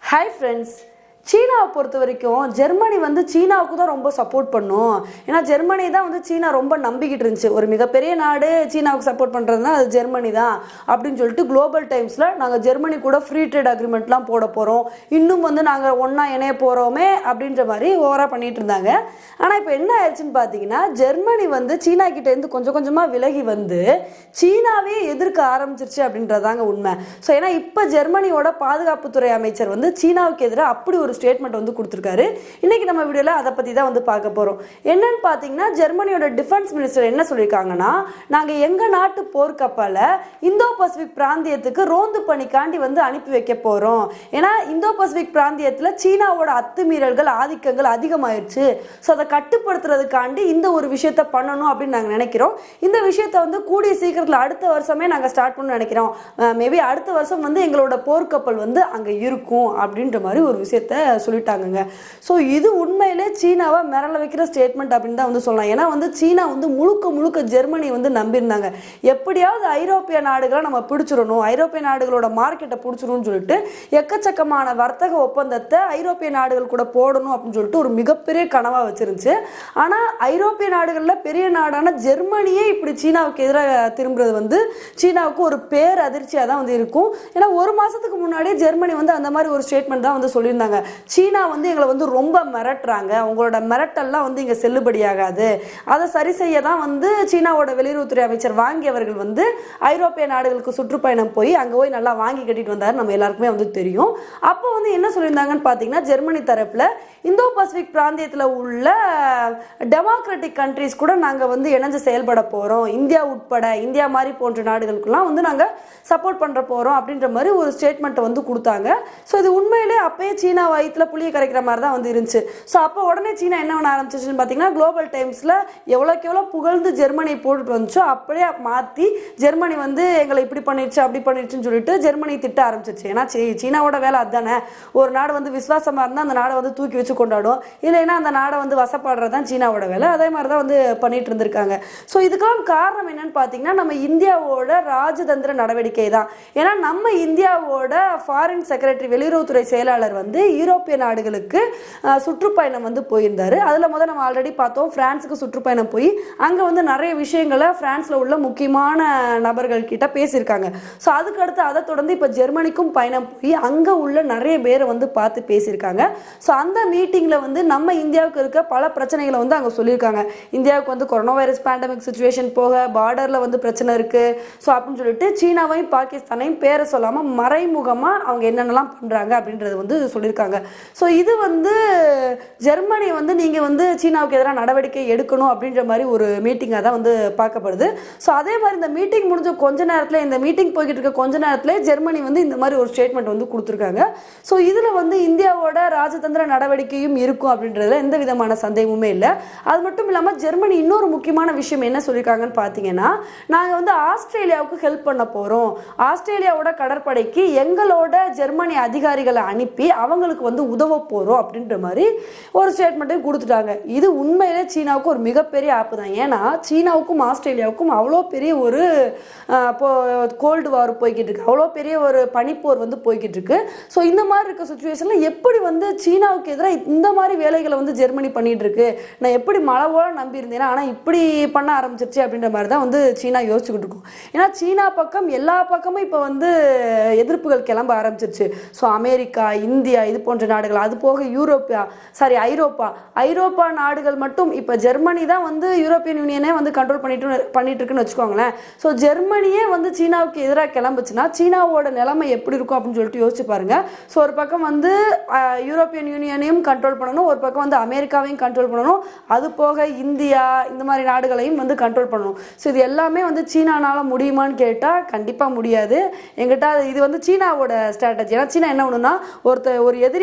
hi friends சீனாவை பொறுத்த வரைக்கும் ஜெர்மனி வந்து சீனாவுக்கு தான் ரொம்ப சப்போர்ட் பண்ணும் ஏன்னா ஜெர்மனி தான் வந்து சீனா ரொம்ப நம்பிக்கிட்டு இருந்துச்சு ஒரு மிகப்பெரிய நாடு சீனாவுக்கு சப்போர்ட் பண்ணுறதுனா அது ஜெர்மனி தான் அப்படின்னு சொல்லிட்டு குளோபல் டைம்ஸில் நாங்கள் ஜெர்மனி கூட ஃப்ரீ ட்ரேட் அக்ரிமெண்ட்லாம் போட போகிறோம் இன்னும் வந்து நாங்கள் ஒன்றா இணைய போகிறோமே அப்படின்ற மாதிரி ஓவராக பண்ணிட்டு இருந்தாங்க ஆனால் இப்போ என்ன ஆயிடுச்சுன்னு பார்த்தீங்கன்னா ஜெர்மனி வந்து சீனா கிட்டேருந்து கொஞ்சம் கொஞ்சமாக விலகி வந்து சீனாவே எதிர்க்க ஆரம்பிச்சிருச்சு அப்படின்றதாங்க உண்மை ஸோ ஏன்னா இப்போ ஜெர்மனியோட பாதுகாப்புத்துறை அமைச்சர் வந்து சீனாவுக்கு எதிராக அப்படி ஒரு ஸ்டேட்மெண்ட் வந்து கொடுத்துருக்காரு இன்னைக்கு நம்ம வீடியோவில் அதை பற்றி தான் வந்து பார்க்க போகிறோம் என்னன்னு பார்த்தீங்கன்னா ஜெர்மனியோட டிஃபென்ஸ் மினிஸ்டர் என்ன சொல்லியிருக்காங்கன்னா நாங்கள் எங்கள் நாட்டு போர்க்கப்பலை இந்தோ பசிபிக் பிராந்தியத்துக்கு ரோந்து பணிக்காண்டி வந்து அனுப்பி வைக்க போகிறோம் ஏன்னா இந்தோ பசிபிக் பிராந்தியத்தில் சீனாவோட அத்துமீறல்கள் ஆதிக்கங்கள் அதிகமாயிருச்சு ஸோ அதை கட்டுப்படுத்துறதுக்காண்டி இந்த ஒரு விஷயத்த பண்ணணும் அப்படின்னு நாங்கள் நினைக்கிறோம் இந்த விஷயத்த வந்து கூடிய சீக்கிரத்தில் அடுத்த வருஷமே நாங்கள் ஸ்டார்ட் பண்ண நினைக்கிறோம் மேபி அடுத்த வருஷம் வந்து எங்களோட போர்க்கப்பல் வந்து அங்கே இருக்கும் அப்படின்ற மாதிரி ஒரு விஷயத்த சொல்லிட்டாங்கங்க ஸோ இது உண்மையிலே சீனாவை மிரள வைக்கிற ஸ்டேட்மெண்ட் அப்படின்னு தான் வந்து சொல்லலாம் ஏன்னா வந்து சீனா வந்து முழுக்க முழுக்க ஜெர்மனி வந்து நம்பியிருந்தாங்க எப்படியாவது ஐரோப்பிய நாடுகளை நம்ம பிடிச்சிடணும் ஐரோப்பிய நாடுகளோட மார்க்கெட்டை பிடிச்சிடணும்னு சொல்லிட்டு எக்கச்சக்கமான வர்த்தக ஒப்பந்தத்தை ஐரோப்பிய நாடுகள் கூட போடணும் அப்படின்னு சொல்லிட்டு ஒரு மிகப்பெரிய கனவாக வச்சிருந்துச்சு ஆனால் ஐரோப்பிய நாடுகளில் பெரிய நாடான ஜெர்மனியே இப்படி சீனாவுக்கு எதிராக திரும்புறது வந்து சீனாவுக்கு ஒரு பேர் அதிர்ச்சியாக தான் வந்து இருக்கும் ஏன்னா ஒரு மாதத்துக்கு முன்னாடியே ஜெர்மனி வந்து அந்த மாதிரி ஒரு ஸ்டேட்மெண்ட் தான் வந்து சொல்லியிருந்தாங்க சீனா வந்து எங்களை வந்து ரொம்ப மிரட்டுறாங்க உங்களோட மிரட்டல்லாம் வந்து இங்கே செல்லுபடியாகாது அதை சரி செய்ய தான் வந்து சீனாவோட வெளியுறவுத்துறை அமைச்சர் வாங்கியவர்கள் வந்து ஐரோப்பிய நாடுகளுக்கு சுற்றுப்பயணம் போய் அங்கே போய் நல்லா வாங்கி கட்டிட்டு வந்தார் நம்ம எல்லாருக்குமே வந்து தெரியும் அப்போ வந்து என்ன சொல்லியிருந்தாங்கன்னு பார்த்தீங்கன்னா ஜெர்மனி தரப்பில் இந்தோ பசிபிக் பிராந்தியத்தில் உள்ள டெமோக்ராட்டிக் கண்ட்ரிஸ் கூட நாங்கள் வந்து இணைஞ்சு செயல்பட போகிறோம் இந்தியா உட்பட இந்தியா மாதிரி போன்ற நாடுகளுக்கெல்லாம் வந்து நாங்கள் சப்போர்ட் பண்ணுற போகிறோம் அப்படின்ற மாதிரி ஒரு ஸ்டேட்மெண்ட்டை வந்து கொடுத்தாங்க ஸோ இது உண்மையிலே அப்பயே சீனா வயிற்றுல புளிய கரைக்கிற மாதிரி தான் வந்து இருந்துச்சு ஸோ அப்போ உடனே சீனா என்ன பண்ண ஆரம்பிச்சிச்சுன்னு பார்த்தீங்கன்னா குளோபல் டைம்ஸில் எவ்வளோக்கு எவ்வளோ புகழ்ந்து ஜெர்மனி போட்டுட்டு வந்துச்சோ அப்படியே மாற்றி ஜெர்மனி வந்து எங்களை இப்படி பண்ணிடுச்சு அப்படி பண்ணிடுச்சுன்னு சொல்லிட்டு ஜெர்மனி திட்ட ஆரம்பிச்சிச்சு ஏன்னா சீ- சீனாவோட வேலை அதுதானே ஒரு நாடு வந்து விசுவாசமாக இருந்தால் அந்த நாடை வந்து தூக்கி வச்சு கொண்டாடும் இல்லைன்னா அந்த நாடை வந்து வசப்படுறது தான் சீனாவோட வேலை அதே மாதிரி தான் வந்து பண்ணிட்டு இருந்திருக்காங்க ஸோ இதுக்கெல்லாம் காரணம் என்னன்னு பார்த்தீங்கன்னா நம்ம இந்தியாவோட ராஜதந்திர நடவடிக்கை தான் ஏன்னா நம்ம இந்தியாவோட ஃபாரின் செக்ரட்டரி வெளியுறவுத்துறை செயலாளர் வந்து யூரோப்பிய நாடுகளுக்கு அஹ், சுற்றுப்பயணம் வந்து போயிருந்தாரு அதில் முதல் நம்ம ஆல்ரெடி பார்த்தோம் பிரான்ஸுக்கு சுற்றுப்பயணம் போய் அங்கே வந்து நிறைய விஷயங்களை பிரான்ஸில் உள்ள முக்கியமான நபர்கள் கிட்ட பேசியிருக்காங்க ஸோ அதுக்கு அடுத்து அதை தொடர்ந்து இப்போ ஜெர்மனிக்கும் பயணம் போய் அங்கே உள்ள நிறைய பேரை வந்து பார்த்து பேசியிருக்காங்க ஸோ அந்த மீட்டிங்கில் வந்து நம்ம இந்தியாவுக்கு இருக்க பல பிரச்சனைகளை வந்து அங்கே சொல்லியிருக்காங்க இந்தியாவுக்கு வந்து கொரோனா வைரஸ் பேண்டமிக் சுச்சுவேஷன் போக பார்டரில் வந்து பிரச்சனை இருக்குது ஸோ அப்படின்னு சொல்லிட்டு சீனாவையும் பாகிஸ்தானையும் பேரை சொல்லாமல் மறைமுகமாக அவங்க என்னென்னலாம் பண்ணுறாங்க அப்படின்றது வந்து சொல்லியிருக்காங்க ஸோ இது வந்து ஜெர்மனி வந்து நீங்கள் வந்து சீனாவுக்கு எதிராக நடவடிக்கை எடுக்கணும் அப்படின்ற மாதிரி ஒரு மீட்டிங்காக தான் வந்து பார்க்கப்படுது ஸோ அதே மாதிரி இந்த மீட்டிங் முடிஞ்ச கொஞ்ச நேரத்தில் இந்த மீட்டிங் போய்கிட்டு இருக்க கொஞ்ச நேரத்தில் ஜெர்மனி வந்து இந்த மாதிரி ஒரு ஸ்டேட்மெண்ட் வந்து கொடுத்துருக்காங்க ஸோ இதில் வந்து இந்தியாவோட ராஜதந்திர நடவடிக்கையும் இருக்கும் அப்படின்றதுல எந்த விதமான சந்தேகமுமே இல்லை அது மட்டும் இல்லாமல் ஜெர்மனி இன்னொரு முக்கியமான விஷயம் என்ன சொல்லியிருக்காங்கன்னு பார்த்தீங்கன்னா நாங்கள் வந்து ஆஸ்திரேலியாவுக்கு ஹெல்ப் பண்ண போகிறோம் ஆஸ்திரேலியாவோட கடற்படைக்கு எங்களோட ஜெர்மனி அதிகாரிகளை அனுப்பி அவங்களுக்கு வந்து உதவ போகிறோம் அப்படின்ற மாதிரி ஒரு ஸ்டேட்மெண்ட்டையும் கொடுத்துட்டாங்க இது உண்மையிலே சீனாவுக்கு ஒரு மிகப்பெரிய ஆப்பு தான் ஏன்னா சீனாவுக்கும் ஆஸ்திரேலியாவுக்கும் அவ்வளோ பெரிய ஒரு அஹ், இப்போ கோல்டு வார் போய்கிட்டு இருக்கு அவ்வளோ பெரிய ஒரு பனிப்போர் வந்து போய்கிட்டு இருக்கு ஸோ இந்த மாதிரி இருக்க சுச்சுவேஷனில் எப்படி வந்து சீனாவுக்கு எதிராக இந்த மாதிரி வேலைகளை வந்து ஜெர்மனி பண்ணிட்டு இருக்கு நான் எப்படி மழவோட நம்பியிருந்தேன் ஆனால் இப்படி பண்ண ஆரம்பிச்சிருச்சு அப்படின்ற மாதிரி தான் வந்து சீனா யோசிச்சுக்கிட்டு இருக்கும் ஏன்னா சீனா பக்கம் எல்லா பக்கமும் இப்போ வந்து எதிர்ப்புகள் கிளம்ப ஆரம்பிச்சிருச்சு ஸோ அமெரிக்கா இந்தியா இது போன்ற நாடுகள் அது போக யூரோப்பியா சாரி ஐரோப்பா ஐரோப்பா நாடுகள் மட்டும் இப்போ ஜெர்மனி தான் வந்து யூரோப்பியன் யூனியனே வந்து கண்ட்ரோல் பண்ணிட்டு பண்ணிட்டு இருக்குன்னு வச்சுக்கோங்களேன் ஸோ ஜெர்மனியே வந்து சீனாவுக்கு எதிராக கிளம்புச்சுன்னா சீனாவோட நிலைமை எப்படி இருக்கும் அப்படின்னு சொல்லிட்டு யோசிச்சு பாருங்க ஸோ ஒரு பக்கம் வந்து அஹ், யூரோப்பியன் யூனியனையும் கண்ட்ரோல் பண்ணணும் ஒரு பக்கம் வந்து அமெரிக்காவையும் கண்ட்ரோல் பண்ணணும் அது போக இந்தியா இந்த மாதிரி நாடுகளையும் வந்து கண்ட்ரோல் பண்ணணும் ஸோ இது எல்லாமே வந்து சீனானால முடியுமான்னு கேட்டால் கண்டிப்பாக முடியாது எங்கிட்ட அது- இது வந்து சீனாவோட ஸ்ட்ராட்டஜி ஏன்னா சீனா என்ன பண்ணுன்னா ஒருத்த ஒரு எதிரி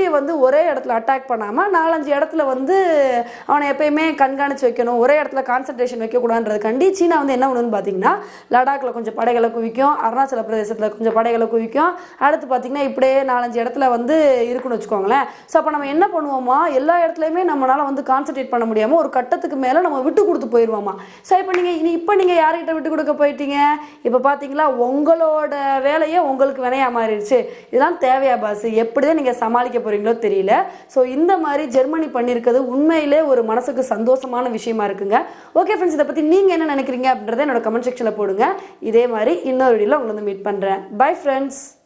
எதிரியை வந்து ஒரே இடத்துல அட்டாக் பண்ணாமல் நாலஞ்சு இடத்துல வந்து அவனை எப்பயுமே கண்காணிச்சு வைக்கணும் ஒரே இடத்துல கான்சன்ட்ரேஷன் வைக்கக்கூடாதுன்றதுக்காண்டி சீனா வந்து என்ன பண்ணுன்னு பார்த்தீங்கன்னா லடாக்ல கொஞ்சம் படைகளை குவிக்கும் அருணாச்சல பிரதேசத்தில் கொஞ்சம் படைகளை குவிக்கும் அடுத்து பார்த்தீங்கன்னா இப்படியே நாலஞ்சு இடத்துல வந்து இருக்குன்னு வச்சுக்கோங்களேன் ஸோ அப்போ நம்ம என்ன பண்ணுவோமா எல்லா இடத்துலையுமே நம்மளால வந்து கான்சென்ட்ரேட் பண்ண முடியாமல் ஒரு கட்டத்துக்கு மேலே நம்ம விட்டு கொடுத்து போயிடுவோமா ஸோ இப்போ நீங்கள் இனி இப்போ நீங்கள் யார்கிட்ட விட்டு கொடுக்க போயிட்டீங்க இப்போ பார்த்தீங்களா உங்களோட வேலையே உங்களுக்கு வினையா மாறிடுச்சு இதெல்லாம் தேவையா பாஸ் எப்படி தான் நீங்கள் சமாளிக்க போறீங்களோ தெரியல ஸோ இந்த மாதிரி ஜெர்மனி பண்ணியிருக்கிறது உண்மையிலே ஒரு மனசுக்கு சந்தோஷமான விஷயமா இருக்குங்க ஓகே ஃப்ரெண்ட்ஸ் இதை பற்றி நீங்கள் என்ன நினைக்கிறீங்க அப்படின்றத என்னோட கமெண்ட் செக்ஷனில் போடுங்க இதே மாதிரி இன்னொரு வீடியோவில் உங்களை வந்து மீட் பண்ணுறேன் பை ஃப்ரெண்ட்ஸ்